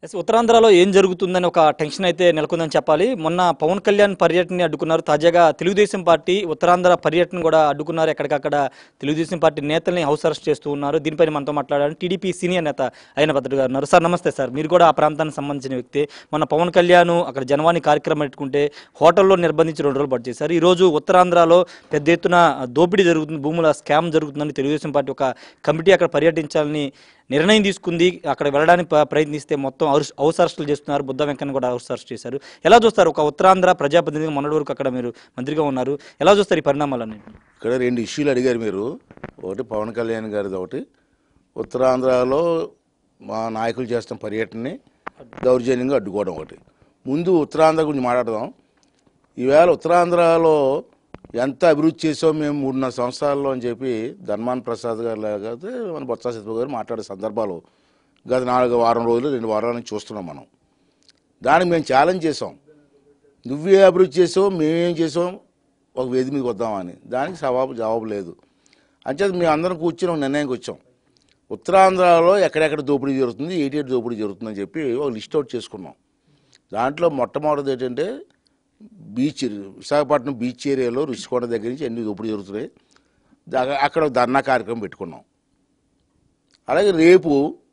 Yes, ఉత్తరాంధ్రలో ఏం జరుగుతుందని ఒక టెన్షన్ అయితే నెలకొందని చెప్పాలి మొన్న పవన్ కళ్యాణ్ పర్యటనని అడ్డుకున్నారు తాజాగా తెలుగుదేశం పార్టీ ఉత్తరాంధ్ర పర్యటన కూడా అడ్డుకున్నారు ఎక్కడికక్కడ తెలుగుదేశం పార్టీ నేతల్ని హౌస్ అరెస్ట్ చేస్తూ ఉన్నారు దీనిపైన మనతో మాట్లాడాలని టీడీపీ సీనియర్ నేత అయిన భద్రుడు గారు ఉన్నారు సార్ నమస్తే సార్ మీరు కూడా ఆ ప్రాంతానికి సంబంధించిన వ్యక్తి మొన్న పవన్ కళ్యాణ్ అక్కడ జనవాణి కార్యక్రమం పెట్టుకుంటే హోటల్లో నిర్బంధించి రెండు రోజులు పట్టు చేశారు ఈ రోజు ఉత్తరాంధ్రలో పెద్ద ఎత్తున దోపిడీ జరుగుతుంది భూముల స్కామ్ జరుగుతుందని తెలుగుదేశం పార్టీ ఒక కమిటీ అక్కడ పర్యటించాలని నిర్ణయం తీసుకుంది అక్కడ వెళ్ళడానికి ప్ర- ప్రయత్నిస్తే మొత్తం హౌస్ హౌస్ అరెస్టులు చేస్తున్నారు బుద్ధ వెంకన్న కూడా హౌస్ అరెస్ట్ చేశారు ఎలా చూస్తారు ఒక ఉత్తరాంధ్ర ప్రజాప్రతినిధిగా మొన్నటి వరకు అక్కడ మీరు మంత్రిగా ఉన్నారు ఎలా చూస్తారు ఈ పరిణామాలన్నీ ఇక్కడ రెండు ఇష్యూలు అడిగారు మీరు ఒకటి పవన్ కళ్యాణ్ గారిది ఒకటి ఉత్తరాంధ్రలో మా నాయకులు చేస్తున్న పర్యటనని దౌర్జన్యంగా అడ్డుకోవడం ఒకటి ముందు ఉత్తరాంధ్ర గురించి మాట్లాడదాం ఈవేళ ఉత్తరాంధ్రలో ఎంత అభివృద్ధి చేసాం మేము మూడున్నర సంవత్సరాల్లో అని చెప్పి ధర్మాన్ ప్రసాద్ గారు లేకపోతే మన బొత్స సత్యబాబు గారు మాట్లాడే సందర్భాలు గత నాలుగు వారం రోజులు రెండు వారాల నుంచి చూస్తున్నాం మనం దానికి మేము ఛాలెంజ్ చేసాం నువ్వే అభివృద్ధి చేసావు మేమేం చేసాం ఒక వేది మీదకి వద్దామని దానికి జవాబు జవాబు లేదు అంచేత మేము అందరం కూర్చొని ఒక నిర్ణయానికి వచ్చాం ఉత్తరాంధ్రలో ఎక్కడెక్కడ దోపిడీ జరుగుతుంది ఏటి ఏటి దోపిడీ జరుగుతుందని చెప్పి ఒక లిస్ట్ అవుట్ చేసుకున్నాం దాంట్లో మొట్టమొదటిది ఏంటంటే బీచ్ విశాఖపట్నం బీచ్ ఏరియాలో రుషికొండ దగ్గర నుంచి అన్ని దోపిడీ జరుగుతున్నాయి దా- అక్కడ ఒక ధర్నా కార్యక్రమం పెట్టుకున్నాం అలాగే రేపు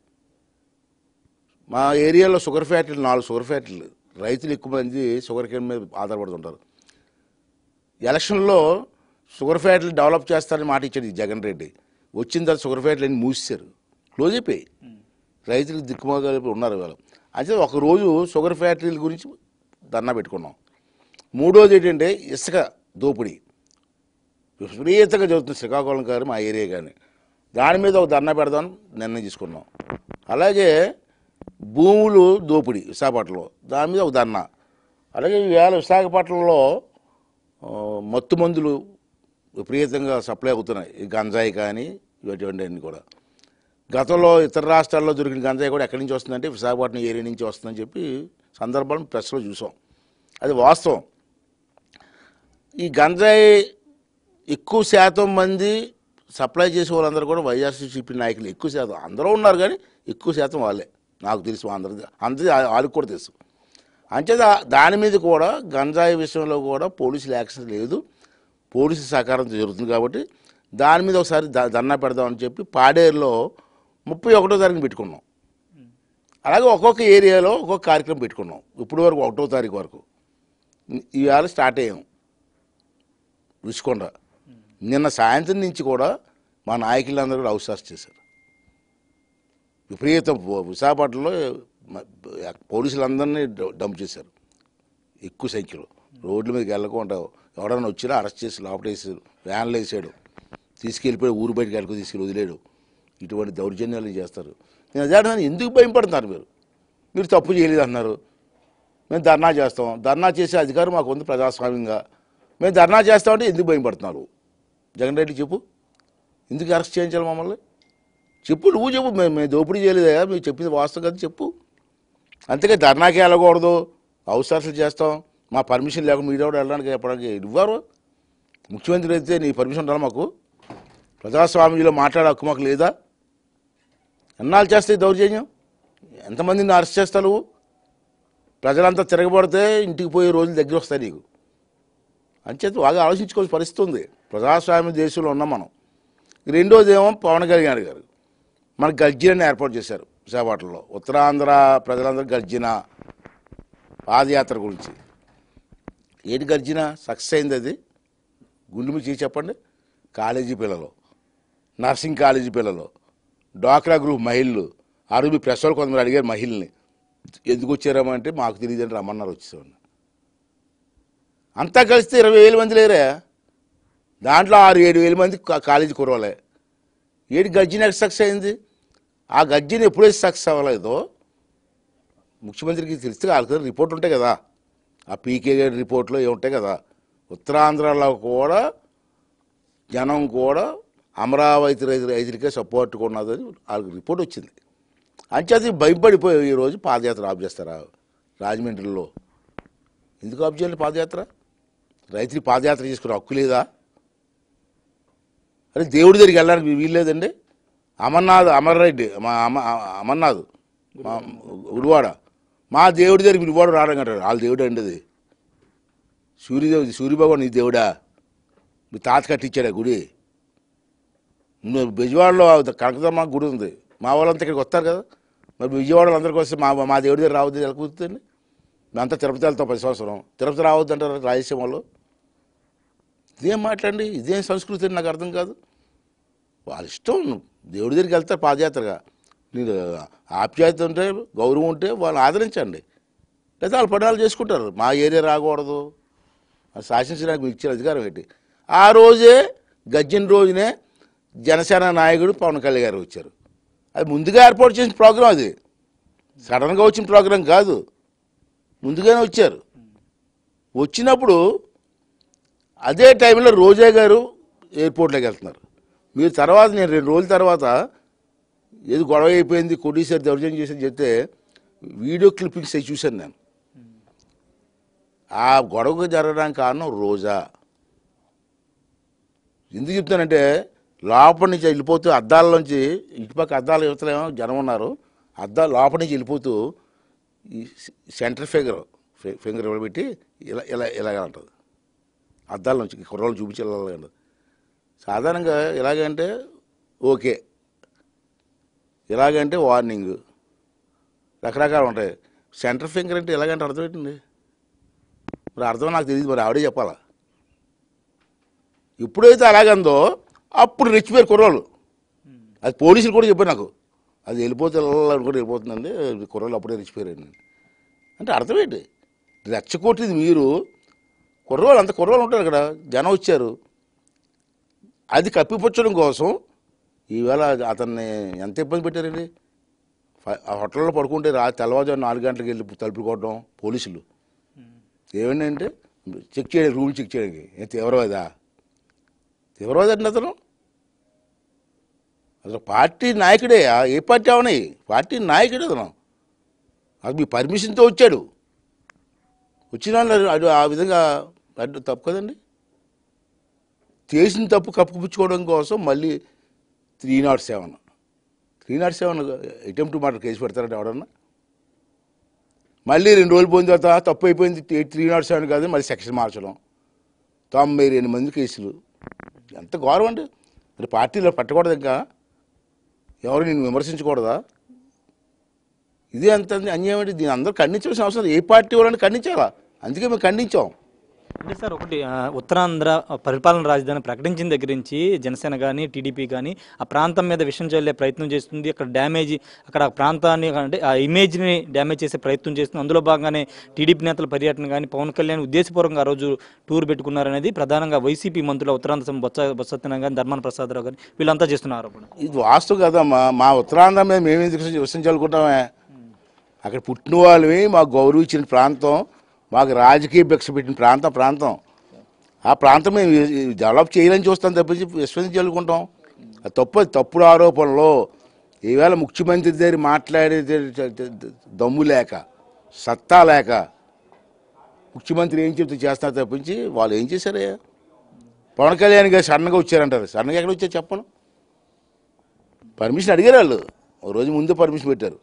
మా ఏరియాలో షుగర్ ఫ్యాక్టరీలు నాలుగు షుగర్ ఫ్యాక్టరీలు రైతులు ఎక్కువ మంది షుగర్ కేన్ మీద ఆధారపడుతుంటారు ఎలక్షన్లో షుగర్ ఫ్యాక్టరీలు డెవలప్ చేస్తారని మాట ఇచ్చాడు ఈ జగన్ రెడ్డి వచ్చిన తర్వాత షుగర్ ఫ్యాక్టరీలు అన్ని మూసేశారు క్లోజ్ అయిపోయాయి రైతులకు దిక్కుమోగా ఉన్నారు వాళ్ళు అయితే ఒక రోజు షుగర్ ఫ్యాక్టరీల గురించి ధర్నా పెట్టుకున్నాం మూడోది ఏంటంటే ఇసుక దోపిడీ విపరీతంగా జరుగుతుంది శ్రీకాకుళం కానీ మా ఏరియా కానీ దాని మీద ఒక ధర్నా పెడదామని నిర్ణయం తీసుకున్నాం అలాగే భూములు దోపిడీ విశాఖపట్నంలో దాని మీద ఒక ధర్నా అలాగే ఈవేళ విశాఖపట్నంలో ఆ, మత్తు మందులు విపరీతంగా సప్లై అవుతున్నాయి ఈ గంజాయి కానీ ఇటువంటి అన్నీ కూడా గతంలో ఇతర రాష్ట్రాల్లో దొరికిన గంజాయి కూడా ఎక్కడి నుంచి వస్తుందంటే విశాఖపట్నం ఏరియా నుంచి వస్తుందని చెప్పి సందర్భాలను ప్రెస్లో చూసాం అది వాస్తవం ఈ గంజాయి ఎక్కువ శాతం మంది సప్లై చేసే వాళ్ళందరూ కూడా వైఎస్ఆర్సీపీ నాయకులు ఎక్కువ శాతం అందరూ ఉన్నారు కానీ ఎక్కువ శాతం వాళ్ళే నాకు తెలుసు అందరి అందరి వాళ్ళకి కూడా తెలుసు అంచేత దాని మీద కూడా గంజాయి విషయంలో కూడా పోలీసులు యాక్షన్ లేదు పోలీసు సహకారంతో జరుగుతుంది కాబట్టి దాని మీద ఒకసారి ద- ధర్నా పెడదామని చెప్పి పాడేరులో ముప్పై ఒకటో తారీఖు పెట్టుకున్నాం అలాగే ఒక్కొక్క ఏరియాలో ఒక్కొక్క కార్యక్రమం పెట్టుకున్నాం ఇప్పుడు వరకు ఒకటో తారీఖు వరకు ఇవాళ స్టార్ట్ అయ్యాం రుచికొండ నిన్న సాయంత్రం నుంచి కూడా మా నాయకులందరూ కూడా అవకాశం చేశారు విపరీతం పో- విశాఖపట్నంలో మ- పోలీసులందరినీ డ- డంప్ చేశారు ఎక్కువ సంఖ్యలో రోడ్ల మీదకి వెళ్ళకుండా ఎవడన్నా వచ్చినా అరెస్ట్ చేసి లోపటేసారు వ్యాన్లు వేసాడు తీసుకెళ్ళిపోయి ఊరు బయటకు వెళ్ళకు తీసుకెళ్ళి వదిలేడు ఇటువంటి దౌర్జన్యాలు చేస్తారు నేను అదే అంటున్నాను, ఎందుకు భయపడుతున్నారు మీరు మీరు తప్పు చేయలేదు అన్నారు మేము ధర్నా చేస్తాం ధర్నా చేసే అధికారం మాకు ఉంది ప్రజాస్వామ్యంగా మేము ధర్నా చేస్తామంటే ఎందుకు భయపడుతున్నారు జగన్ రెడ్డి చెప్పు ఎందుకు అరెస్ట్ చేయించాలి మమ్మల్ని చెప్పు నువ్వు చెప్పు మేము మేము దోపిడీ చేయలేదా మీరు చెప్పింది వాస్తవం కదా చెప్పు అంతేగా ధర్నాకి వెళ్ళకూడదు అవసరాలు చేస్తాం మా పర్మిషన్ లేకుండా మీరు కూడా వెళ్ళడానికి చెప్పడానికి ఇవ్వరు ముఖ్యమంత్రి అయితే నీ పర్మిషన్ ఉండాలి మాకు ప్రజాస్వామ్యంలో మాట్లాడే హక్కు మాకు లేదా ఎన్నాళ్ళు చేస్తాయి దౌర్జన్యం ఎంతమందిని అరెస్ట్ చేస్తావు నువ్వు ప్రజలంతా తిరగబడితే ఇంటికి పోయే రోజులు దగ్గర వస్తాయి నీకు అంచేత బాగా ఆలోచించుకోవాల్సిన పరిస్థితి ఉంది ప్రజాస్వామ్య దేశంలో ఉన్నాం మనం రెండోది ఏమో పవన్ కళ్యాణ్ గారు మన గర్జనని ఏర్పాటు చేశారు విశాఖపట్నంలో ఉత్తరాంధ్ర ప్రజలందరూ గర్జన పాదయాత్ర గురించి ఏంటి గర్జన సక్సెస్ అయింది అది గుండె మీద చేసి చెప్పండి కాలేజీ పిల్లలు నర్సింగ్ కాలేజీ పిల్లలు డ్వాక్రా గ్రూప్ మహిళలు అరబీ ప్రెస్ వాళ్ళు కొంతమంది అడిగారు మహిళల్ని ఎందుకు వచ్చారమ్మా అంటే మాకు తెలియదని రమ్మన్నారు వచ్చేసామని అంతా కలిస్తే ఇరవై వేల మంది లేరే దాంట్లో ఆరు ఏడు వేల మంది కా- కాలేజీ కురవలే ఏడు గర్జన సక్సెస్ అయింది ఆ గర్జన ఎప్పుడైతే సక్సెస్ అవ్వలేదో ముఖ్యమంత్రికి తెలిస్తే వాళ్ళకి రిపోర్ట్ ఉంటాయి కదా ఆ పీకే గారి రిపోర్ట్లో ఏముంటాయి కదా ఉత్తరాంధ్రలో కూడా జనం కూడా అమరావతి రైతు రైతులకే సపోర్ట్గా ఉన్నదని వాళ్ళకి రిపోర్ట్ వచ్చింది అంచేది భయపడిపోయి ఈరోజు పాదయాత్ర ఆఫ్ చేస్తారా రాజమండ్రిలో ఎందుకు ఆఫ్ చేయాలి పాదయాత్ర రైతులు పాదయాత్ర చేసుకునే హక్కు లేదా అరే దేవుడి దగ్గరికి వెళ్ళడానికి వీల్లేదండి అమర్నాథ్ అమర్ రెడ్డి మా అమ అమర్నాథ్ మా గుడివాడ మా దేవుడి దగ్గర పిలివాడు రావడం అంటారు వాళ్ళ దేవుడు అండి అది సూర్యదేవుడు సూర్యభగవాన్ నీ దేవుడా మీ తాత కట్టించాడు ఆ గుడి నువ్వు బెజవాడలో కనకదమ్మ గుడి ఉంది మా వాళ్ళంతా ఇక్కడికి వస్తారు కదా మరి విజయవాడలో అందరికి వస్తే మా మా దేవుడి దగ్గర రావద్దు ఎలా కుదురుతుంది మేమంతా తిరుపతి వెళ్తాం ప్రతి సంవత్సరం తిరుపతి రావద్దు అంటారు రాయలసీమ వాళ్ళు ఇదేం మాట్లాడండి ఇదేం సంస్కృతి అని నాకు అర్థం కాదు వాళ్ళ ఇష్టం దేవుడి దగ్గరికి వెళ్తారు పాదయాత్రగా మీరు ఆప్యాయత ఉంటే గౌరవం ఉంటే వాళ్ళని ఆదరించండి లేదా వాళ్ళు పడాలు చేసుకుంటారు మా ఏరియా రాకూడదు అది శాసించడానికి మీకు ఇచ్చిన అధికారం ఏంటి ఆ రోజే గజ్జిన రోజునే జనసేన నాయకుడు పవన్ కళ్యాణ్ గారు వచ్చారు అది ముందుగా ఏర్పాటు చేసిన ప్రోగ్రాం అది సడన్గా వచ్చిన ప్రోగ్రాం కాదు ముందుగానే వచ్చారు వచ్చినప్పుడు అదే టైంలో రోజా గారు ఎయిర్పోర్ట్లోకి వెళ్తున్నారు మీరు తర్వాత నేను రెండు రోజుల తర్వాత ఏది గొడవ అయిపోయింది కొడీసారి దౌర్జన్యం చేసి చెప్తే వీడియో క్లిప్పింగ్స్ అవి చూశాను నేను ఆ గొడవకు జరగడానికి కారణం రోజా ఎందుకు చెప్తానంటే లోపల నుంచి వెళ్ళిపోతూ అద్దాలలోంచి ఇటుపక్క అద్దాల యువతలేమో జనం ఉన్నారు అద్దాల లోపల నుంచి వెళ్ళిపోతూ ఈ సెంటర్ ఫిగర్ ఫింగర్ పెట్టి ఇలా ఇలా ఇలాగ అంటుంది అద్దాల నుంచి కుర్రోళ్ళు చూపించాలి సాధారణంగా ఎలాగంటే ఓకే ఇలాగంటే వార్నింగ్ రకరకాలు ఉంటాయి సెంటర్ ఫింగర్ అంటే ఎలాగంటే అర్థం ఏంటండి మరి అర్థం నాకు తెలియదు మరి ఆవిడే చెప్పాలా ఎప్పుడైతే అలాగందో అప్పుడు రెచ్చిపోయారు కుర్రోళ్ళు అది పోలీసులు కూడా చెప్పారు నాకు అది వెళ్ళిపోతే కూడా వెళ్ళిపోతుందండి కుర్రోళ్ళు అప్పుడే రెచ్చిపోయారండి అంటే అర్థం ఏంటి రెచ్చగొట్టింది మీరు కుర్రోళ్ళు అంత కుర్రోళ్ళు ఉంటారు ఇక్కడ జనం వచ్చారు అది కప్పిపుచ్చడం కోసం ఈవేళ అతన్ని ఎంత ఇబ్బంది పెట్టారండి ఫ- ఆ హోటల్లో పడుకుంటే రా తెల్లవారుజాము నాలుగు గంటలకు వెళ్ళి తలుపులు కొట్టడం పోలీసులు ఏమండి అంటే చెక్ చేయడానికి రూమ్ చెక్ చేయడానికి ఏ తీవ్రవాదా తీవ్రవాద అంటే అతను అసలు పార్టీ నాయకుడే ఆ- ఏ పార్టీ అవనాయి పార్టీ నాయకుడే అతను అది మీ పర్మిషన్తో వచ్చాడు వచ్చిన వాళ్ళు అడు ఆ విధంగా అడ్డు తప్పు కదండి చేసిన తప్పు కప్పుపుచ్చుకోవడం కోసం మళ్ళీ three nought seven three nought seven attempt మాట కేసు పెడతారంటే ఎవడన్నా మళ్ళీ రెండు రోజులు పోయిన తర్వాత తప్పు అయిపోయింది త్రీ నాట్ సెవెన్ కాదు మళ్ళీ సెక్షన్ మార్చడం తొంభై రెండు మంది కేసులు ఎంత గౌరవం అండి మరి పార్టీలో పట్టకూడదు ఇంకా ఎవరు నేను విమర్శించకూడదా ఇదే అంత అన్యాయం ఏంటి దీని అందరూ ఖండించాల్సిన అవసరం లేదు. ఏ పార్టీ వాళ్ళని ఖండించాలా అందుకే మేము ఖండించాం అంటే సార్ ఒకటి ఆ, ఉత్తరాంధ్ర పరిపాలన రాజధాని ప్రకటించిన దగ్గర నుంచి జనసేన కానీ టీడీపీ కానీ ఆ ప్రాంతం మీద విషయం చల్లే ప్రయత్నం చేస్తుంది అక్కడ డ్యామేజ్ అక్కడ ఆ ప్రాంతాన్ని అంటే ఆ ఇమేజ్ని డ్యామేజ్ చేసే ప్రయత్నం చేస్తుంది అందులో భాగంగానే టీడీపీ నేతల పర్యటన కానీ పవన్ కళ్యాణ్ ఉద్దేశపూర్వకంగా ఆ రోజు టూర్ పెట్టుకున్నారనేది ప్రధానంగా వైసీపీ మంత్రుల ఉత్తరాంధ్ర సం- బొత్స బొత్సత్యనారాయణ కానీ ధర్మాన ప్రసాదరావు కానీ వీళ్ళంతా చేస్తున్న ఆరోపణ ఇది వాస్తవం కదమ్మా మా ఉత్తరాంధ్ర మీద మేము ఎందుకు విషయం చల్లుకుంటామే అక్కడ పుట్టిన వాళ్ళవి మాకు గౌరవం ఇచ్చిన ప్రాంతం మాకు రాజకీయ భిక్ష పెట్టిన ప్రాంతం ప్రాంతం ఆ ప్రాంతం మేము డెవలప్ చేయాలని చూస్తాం తప్పించి విశ్వసించి చల్లుకుంటాం అది తప్పు అది తప్పుడు ఆరోపణలు ఈవేళ ముఖ్యమంత్రి దగ్గర మాట్లాడే దమ్ము లేక సత్తా లేక ముఖ్యమంత్రి ఏం చెప్తే చేస్తున్నారు తప్పించి వాళ్ళు ఏం చేశారయ్యా పవన్ కళ్యాణ్ గారు సడన్గా వచ్చారంటారు సడన్గా ఎక్కడ వచ్చారు చెప్పను పర్మిషన్ అడిగారు వాళ్ళు ఒక రోజు ముందు పర్మిషన్ పెట్టారు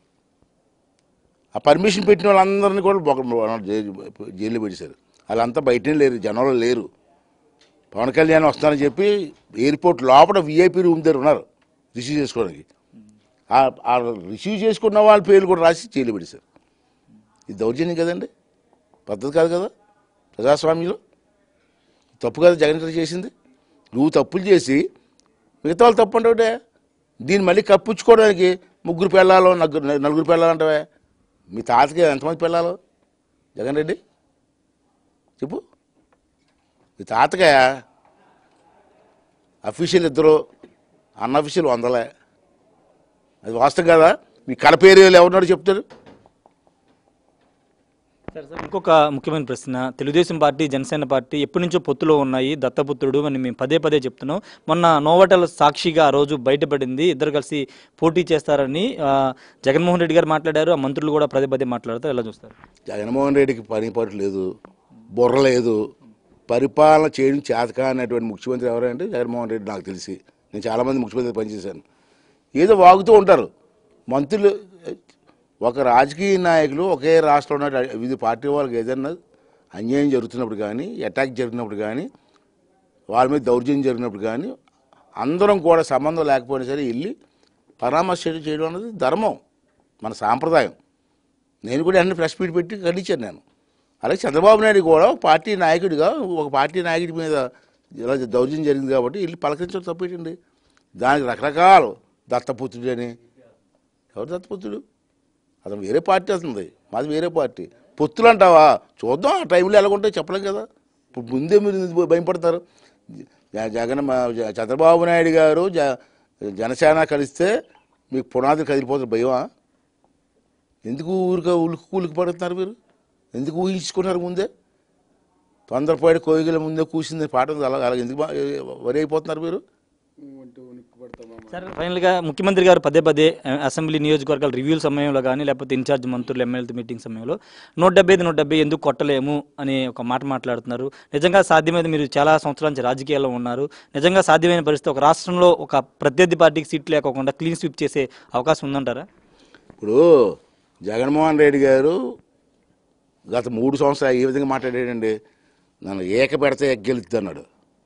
ఆ పర్మిషన్ పెట్టిన వాళ్ళందరినీ కూడా ఒక జైలు జైల్లో పెట్టేశారు వాళ్ళంతా బయటనే లేరు జనంలో లేరు పవన్ కళ్యాణ్ వస్తానని చెప్పి ఎయిర్పోర్ట్ లోపల విఐపి రూమ్ దగ్గర ఉన్నారు రిసీవ్ చేసుకోవడానికి ఆ- ఆ రిసీవ్ చేసుకున్న వాళ్ళ పేర్లు కూడా రాసి జైలు పెట్టేశారు ఇది దౌర్జన్యం కదండి పద్ధతి కాదు కదా ప్రజాస్వామ్యంలో తప్పు కదా జగన్ రెడ్డి చేసింది నువ్వు తప్పులు చేసి మిగతా వాళ్ళు తప్పు అంటే దీన్ని మళ్ళీ కప్పించుకోవడానికి ముగ్గురు పిల్లలు నలుగురు నలుగురు పిల్లలు అంటావే మీ తాతకి ఎంతమంది పిల్లలు జగన్ రెడ్డి చెప్పు మీ తాతగా అఫీషియల్ ఇద్దరు అన్అఫీషియల్ వందలే అది వాస్తవం కదా మీ కడప ఏరియాలో ఎవరున్నాడు చెప్తారు సరే సార్ ఇంకొక ముఖ్యమైన ప్రశ్న తెలుగుదేశం పార్టీ జనసేన పార్టీ ఎప్పటి నుంచో పొత్తులో ఉన్నాయి దత్తపుత్రుడు అని మేము పదే పదే చెప్తున్నాం మొన్న నోవటల్ సాక్షిగా ఆ రోజు బయటపడింది ఇద్దరు కలిసి పోటీ చేస్తారని ఆ, జగన్మోహన్ రెడ్డి గారు మాట్లాడారు ఆ మంత్రులు కూడా పదే పదే మాట్లాడతారు ఎలా చూస్తారు జగన్మోహన్ రెడ్డికి పని పట్టు లేదు బుర్ర లేదు పరిపాలన చేయడం చేతక అనేటువంటి ముఖ్యమంత్రి ఎవరంటే జగన్మోహన్ రెడ్డి నాకు తెలిసి నేను చాలామంది ముఖ్యమంత్రి పనిచేశాను ఏదో వాగుతూ ఉంటారు మంత్రులు ఒక రాజకీయ నాయకులు ఒకే రాష్ట్రంలో ఉన్న వివిధ పార్టీ వాళ్ళకి ఏదైనా అన్యాయం జరుగుతున్నప్పుడు కానీ అటాక్ జరిగినప్పుడు కానీ వాళ్ళ మీద దౌర్జన్యం జరిగినప్పుడు కానీ అందరం కూడా సంబంధం లేకపోయినా సరే వెళ్ళి పరామర్శ చేయడం అనేది ధర్మం మన సాంప్రదాయం నేను కూడా అన్ని ప్రెస్ మీట్ పెట్టి ఖండించాను నేను అలాగే చంద్రబాబు నాయుడు కూడా ఒక పార్టీ నాయకుడిగా ఒక పార్టీ నాయకుడి మీద ఇలా దౌర్జన్యం జరిగింది కాబట్టి వెళ్ళి పలకరించడం తప్పేటండి దానికి రకరకాలు దత్తపుత్రుడు అని ఎవరు దత్తపుత్రుడు అతను వేరే పార్టీ అవుతుంది మాది వేరే పార్టీ పొత్తులు అంటావా చూద్దాం ఆ టైంలో ఎలాగుంటాయి చెప్పలేం కదా ఇప్పుడు ముందే మీరు ఎందుకు భయపడతారు జ- జగన్ మా- జ- చంద్రబాబు నాయుడు గారు జ జనసేన కలిస్తే మీకు పునాదులు కదిలిపోతారు భయమా ఎందుకు ఊరిక ఉలికి కూలికి పడుతున్నారు మీరు ఎందుకు ఊహించుకున్నారు ముందే తొందరపాటి కోయిగల ముందే కూసింది పాట ఉంది అలా అలా ఎందుకు బా- వరి అయిపోతున్నారు మీరు సార్ ఫైనల్గా ముఖ్యమంత్రి గారు పదే పదే ఆ, అసెంబ్లీ నియోజకవర్గాల రివ్యూల సమయంలో కానీ లేకపోతే ఇన్ఛార్జ్ మంత్రులు ఎమ్మెల్యే మీటింగ్ సమయంలో నూట డెబ్బై ఐదు నూట డెబ్బై ఎందుకు కొట్టలేము అని ఒక మాట మాట్లాడుతున్నారు నిజంగా సాధ్యమైతే మీరు చాలా సంవత్సరాల నుంచి రాజకీయాల్లో ఉన్నారు నిజంగా సాధ్యమైన పరిస్థితి ఒక రాష్ట్రంలో ఒక ప్రత్యర్థి పార్టీకి సీట్ లేకోకుండా క్లీన్ స్వీప్ చేసే అవకాశం ఉందంటారా ఇప్పుడు జగన్మోహన్ రెడ్డి గారు గత మూడు సంవత్సరాలు ఏ విధంగా మాట్లాడాడండి నన్ను ఏక పెడితే ఎగ్గెలుద్ది అన్నాడు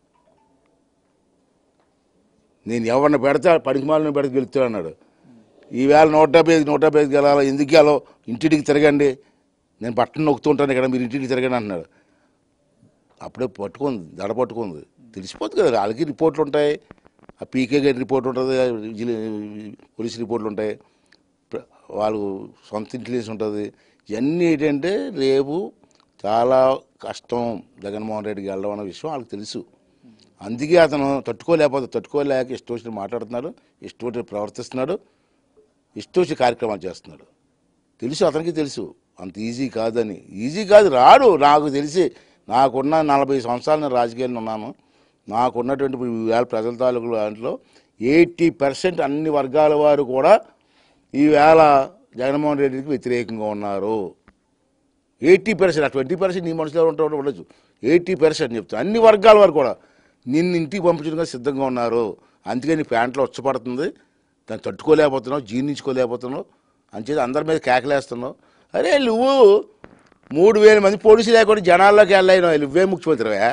నేను ఎవరిని పెడితే పనికిమాలను పెడితే గెలుస్తాడు అన్నాడు ఈవేళ నూట డెబ్బై ఐదు నూట డెబ్బై ఐదు గెలాలి ఎందుకు గెలవు ఇంటింటికి తిరగండి నేను పట్టణం నొక్కుతుంటాను ఇక్కడ మీరు ఇంటింటికి తిరగండి అంటున్నాడు అప్పుడే పట్టుకుంది దడ పట్టుకుంది తెలిసిపోతుంది కదా వాళ్ళకి రిపోర్ట్లు ఉంటాయి ఆ పీకే గారి రిపోర్ట్ ఉంటుంది ఆ విజిల్- పోలీస్ రిపోర్ట్లు ఉంటాయి ప్ర- వాళ్ళు సొంత ఇంటెలిజెన్స్ ఉంటుంది ఇవన్నీ ఏంటంటే రేపు చాలా కష్టం జగన్మోహన్ రెడ్డికి వెళ్ళడం అనే విషయం వాళ్ళకి తెలుసు అందుకే అతను తట్టుకోలేకపోతే తట్టుకోలేక ఇష్టం వచ్చిన మాట్లాడుతున్నాడు ఇష్టం వచ్చిన ప్రవర్తిస్తున్నాడు ఇష్టం వచ్చి కార్యక్రమాలు చేస్తున్నాడు తెలుసు అతనికి తెలుసు అంత ఈజీ కాదని ఈజీ కాదు రాడు నాకు తెలిసి నాకున్న నలభై సంవత్సరాలు నేను రాజకీయాల్లో ఉన్నాను నాకున్నటువంటి ఇప్పుడు ఈవేళ ప్రజల తాలూకు దాంట్లో ఎయిటీ పర్సెంట్ అన్ని వర్గాల వారు కూడా ఈవేళ జగన్మోహన్ రెడ్డికి వ్యతిరేకంగా ఉన్నారు ఎయిటీ పర్సెంట్ ఆ ట్వంటీ పర్సెంట్ నీ మనసులో ఉంటే ఉండొచ్చు ఎయిటీ పర్సెంట్ చెప్తాను అన్ని వర్గాల వారు కూడా నిన్ను ఇంటికి పంపించడానికి సిద్ధంగా ఉన్నారు అందుకే నీ ప్యాంట్లో వచ్చపడుతుంది దాన్ని తట్టుకోలేకపోతున్నావు జీర్ణించుకోలేకపోతున్నావు అంచేది అందరి మీద కేకలేస్తున్నావు అరే నువ్వు మూడు వేల మంది పోలీసులు లేకుండా జనాల్లోకి వెళ్ళాయినా నువ్వే ముఖ్యమంత్రివా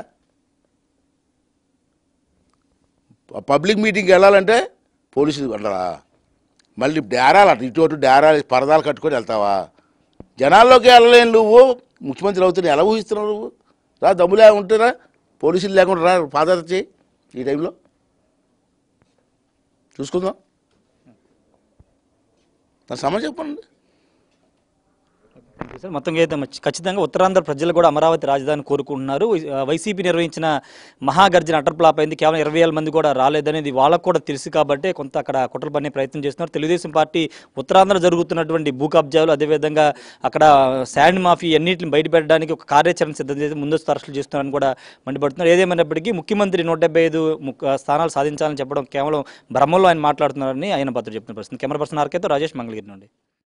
పబ్లిక్ మీటింగ్కి వెళ్ళాలంటే పోలీసులు వెళ్ళరా మళ్ళీ డేరాలు అటు ఇటు అటు డేరాలు పరదాలు కట్టుకొని వెళ్తావా జనాల్లోకి వెళ్ళలేని నువ్వు ముఖ్యమంత్రి అవుతున్నా ఎలా ఊహిస్తున్నావు నువ్వు రా దమ్ములే ఉంటేరా పోలీసులు లేకుండా రా పాదయాత్ర చేయి ఈ టైంలో చూసుకుందాం నా సమస్య చెప్పండి సార్ మొత్తంగా అయితే మచ్- ఖచ్చితంగా ఉత్తరాంధ్ర ప్రజలు కూడా అమరావతి రాజధాని కోరుకుంటున్నారు వై- ఆ, వైసీపీ నిర్వహించిన మహాగర్జన అటర్ ఫ్లాప్ అయింది కేవలం ఇరవై వేల మంది కూడా రాలేదనేది వాళ్ళకు కూడా తెలుసు కాబట్టి కొంత అక్కడ కుట్రలు పన్నే ప్రయత్నం చేస్తున్నారు తెలుగుదేశం పార్టీ ఉత్తరాంధ్ర జరుగుతున్నటువంటి భూ కబ్జాలు అదేవిధంగా అక్కడ శాండ్ మాఫీ అన్నింటిని బయటపెట్టడానికి ఒక కార్యాచరణ సిద్ధం చేసి ముందస్తు అరెస్టులు చేస్తున్నారని కూడా మండిపడుతున్నారు ఏదేమైనప్పటికీ ముఖ్యమంత్రి నూట డెబ్బై ఐదు ముక్క- స్థానాలు సాధించాలని చెప్పడం కేవలం భ్రమంలో ఆయన మాట్లాడుతున్నారని ఆయన పత్రిక చెప్తున్న పరిస్థితి కెమెరా పర్సన్ ఆర్కేతో రాజేష్ మంగళగిరి నుండి